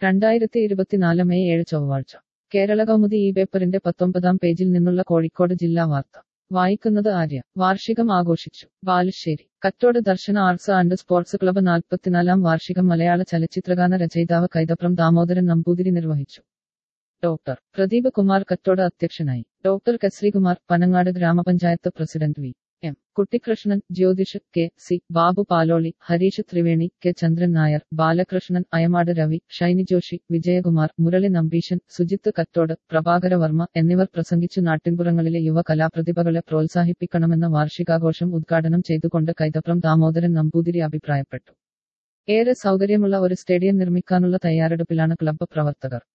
രണ്ടായിരത്തി ഇരുപത്തിനാല് മെയ് ഏഴ് ചൊവ്വാഴ്ച കേരള കൗമുദി ഈ പേപ്പറിന്റെ പത്തൊമ്പതാം പേജിൽ നിന്നുള്ള കോഴിക്കോട് ജില്ലാ വാർത്ത വായിക്കുന്നത് ആര്യ വാർഷികം ആഘോഷിച്ചു Balussery Kattode Darshana arts and sports club നാൽപ്പത്തിനാലാം വാർഷികം മലയാള ചലച്ചിത്രഗാന രചയിതാവ് കൈതപ്രം ദാമോദരൻ നമ്പൂതിരി നിർവഹിച്ചു ഡോക്ടർ പ്രദീപ് കുമാർ കറ്റോട് അധ്യക്ഷനായി ഡോക്ടർ കശ്രീകുമാർ പനങ്ങാട് ഗ്രാമപഞ്ചായത്ത് president V M Kuttikrishnan Jyothish K C Babu Paloli Hareesh Triveni K Chandran Nair Balakrishnan Ayamad Ravi Shiny Joshi Vijayakumar Murali Nambeesan Sujith Kathode Prabhakara Varma എന്നിവർ പ്രസംഗിച്ചു നാട്ടിൻപുറങ്ങളിലെ യുവ കലാപ്രതിഭകളെ പ്രോത്സാഹിപ്പിക്കണമെന്ന വാർഷികാഘോഷം ഉദ്ഘാടനം ചെയ്തുകൊണ്ട് കൈതപ്രം ദാമോദരൻ നമ്പൂതിരി അഭിപ്രായപ്പെട്ടു ഏറെ സൗകര്യമുള്ള ഒരു സ്റ്റേഡിയം നിർമ്മിക്കാനുള്ള തയ്യാറെടുപ്പിലാണ് ക്ലബ്ബ് പ്രവർത്തകർ